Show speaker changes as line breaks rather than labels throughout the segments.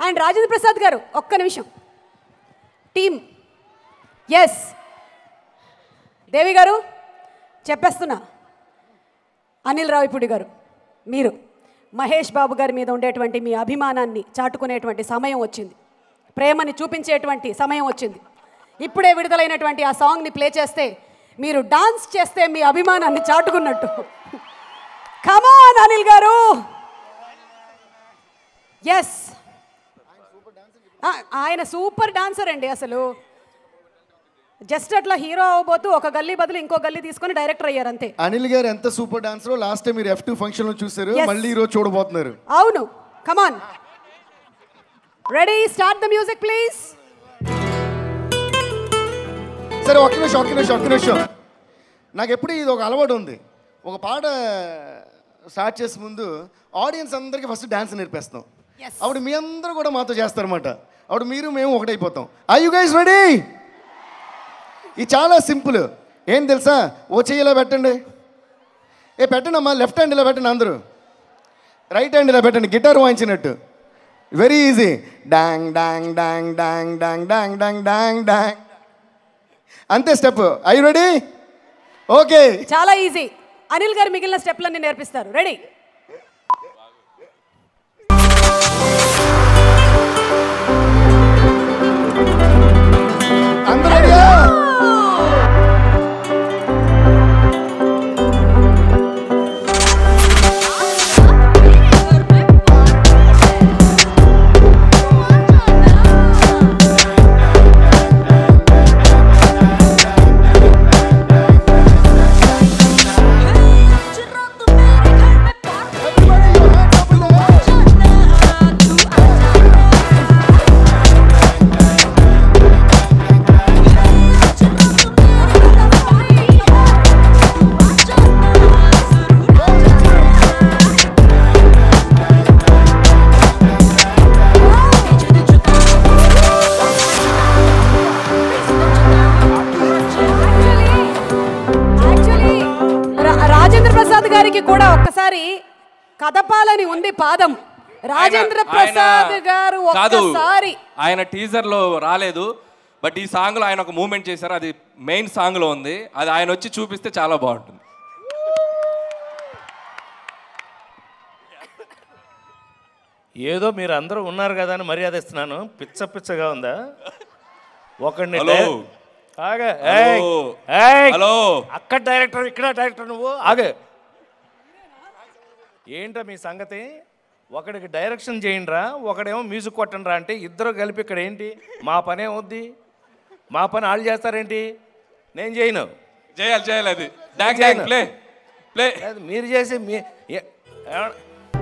And Rajendra Prasad గారు ఒక్క నిమిషం టీమ్ ఎస్ దేవి గారు చెప్పేస్తున్నా అనిల్ రావిపూడి గారు మీరు మహేష్ బాబు గారి మీద ఉండేటువంటి మీ అభిమానాన్ని చాటుకునేటువంటి సమయం వచ్చింది ప్రేమని చూపించేటువంటి సమయం వచ్చింది ఇప్పుడే విడుదలైనటువంటి ఆ సాంగ్ని ప్లే చేస్తే మీరు డాన్స్ చేస్తే మీ అభిమానాన్ని చాటుకున్నట్టు కమాన్ అనిల్ గారు ఎస్ ఆయన సూపర్ డాన్సర్ అండి అసలు జస్ట్ అట్లా హీరో అవ్వబోతూ ఒక గల్లీ బదులు ఇంకో గల్లీ తీసుకొని డైరెక్టర్ అయ్యారు అంతే
అనిల్ గారు ఎంత సూపర్ డాన్సరో లాస్ట్ టైం మీరు ఎఫ్ టూ ఫంక్షన్ లో చూసారు
Yes.
మళ్ళీ ఈ రోజు చూడబోతున్నారు
అవును come on ready start the music please
సరే ఒక్క నిమిషం ఒక్క నిమిషం ఒక్క నిమిషం నాకు ఎప్పుడు ఇది ఒక అలవాటు ఉంది ఒక పాట స్టార్ట్ చేసే ముందు ఆడియన్స్ అందరికీ ఫస్ట్ డాన్స్ నేర్పేస్తాం
Yes.
అప్పుడు మీ అందరూ కూడా మాతో చేస్తారన్నమాట అప్పుడు మీరు మేము ఒకటైపోతాం ఐ యు గైస్ రెడీ ఇది చాలా సింపుల్ ఏం తెలుసా ఓ చెయ్యి ఇలా పెట్టండి ఏ పెట్టండి అమ్మా లెఫ్ట్ హ్యాండ్ ఇలా పెట్టండి అందరూ రైట్ హ్యాండ్ ఇలా పెట్టండి గిటార్ వాయించినట్టు వెరీ ఈజీ డాంగ్ డాంగ్ డాంగ్ డాంగ్ డాంగ్ డాంగ్ డాంగ్ డాంగ్ డాంగ్ అంతే స్టెప్ ఐ రెడీ ఓకే
చాలా ఈజీ అనిల్ గారు మిగిలిన స్టెప్లన్నీ నేర్పిస్తారు రెడీ
అందరూ రెడీయా
యాక్చువల్లీ రాజేంద్ర ప్రసాద్ గారికి కూడా ఒక్కసారి కదపాలని ఉంది పాదం రాజేంద్ర
ఆయన-
ప్రసాద్ గారు
కాదు
ఒక్కసారి
ఆయన టీజర్ లో రాలేదు బట్ ఈ సాంగ్ లో ఆయన ఒక మూమెంట్ చేశారు అది మెయిన్ సాంగ్ లో ఉంది అది ఆయన వచ్చి చూపిస్తే చాలా బాగుంటుంది
ఏదో మీరు అందరూ ఉన్నారు కదా అని మర్యాద ఇస్తున్నాను పిచ్చ పిచ్చగా ఉందా ఒకడిని
హలో.
డై- ఆగే
హలో.
ఏయ్, ఏయ్.
హలో.
అక్కడ డైరెక్టర్ ఇక్కడ డైరెక్టర్ నువ్వు ఆగే ఏంటో మీ సంగతి ఒకడికి డైరెక్షన్ చేయండి రా ఒకడేమో మ్యూజిక్ కొట్టండి రా అంటే ఇద్దరు కలిపి ఇక్కడ ఏంటి మా పని ఏమవుద్ది మా పని వాళ్ళు చేస్తారేంటి నేను చేయను
చేయాలి చేయాలి అది డాన్స్
చేయను.
ప్లే ప్లే
లేదు, మీరు చేసి మీ ఏ- ఏ-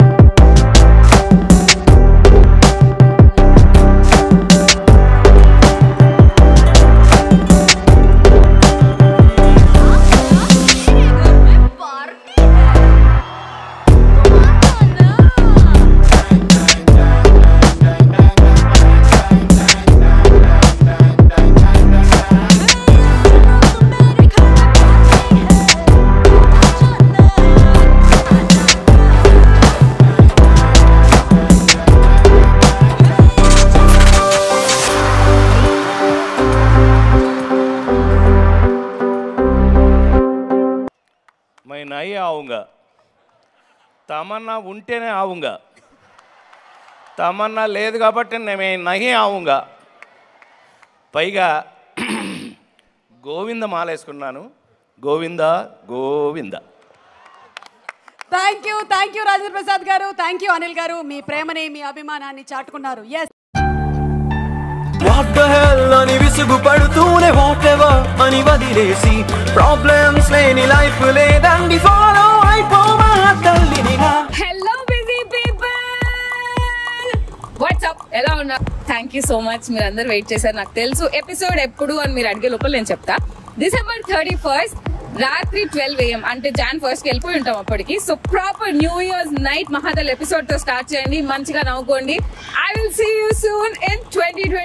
మై నై ఆవుంగా తమన్నా ఉంటేనే ఆవుంగా తమన్నా లేదు కాబట్టి నేను నహి ఆవుంగా పైగా గోవింద మాల వేసుకున్నాను Govinda Govinda
thank you thank you Rajendra Prasad garu thank you Anil గారు మీ ప్రేమని మీ అభిమానాన్ని చాటుకున్నారు ఎస్
వాట్ ద హెల్ అని విసుగు పడుతూనే వాట్ ఎవర్ అని వదిలేసి ప్రాబ్లమ్స్ లేని లైఫ్ లేదండి ఫాలో అయిపోమా తల్లిని నా
హలో బిజీ పీపుల్ వాట్సాప్ ఎలా ఉన్నారు థ్యాంక్ యూ సో మచ్ మీరు అందరు వెయిట్ చేశారు నాకు తెలుసు ఎపిసోడ్ ఎప్పుడు అని మీరు అడిగే లోపల నేను చెప్తా డిసెంబర్ థర్టీ ఫస్ట్ రాత్రి ట్వెల్వ్ ఏఎం అంటే జాన్ ఫస్ట్ కి వెళ్ళిపోయి ఉంటాం అప్పటికి so proper new year's night మహాదల్ ఎపిసోడ్ తో స్టార్ట్ చేయండి మంచిగా నవ్వుకోండి I will see you soon in twenty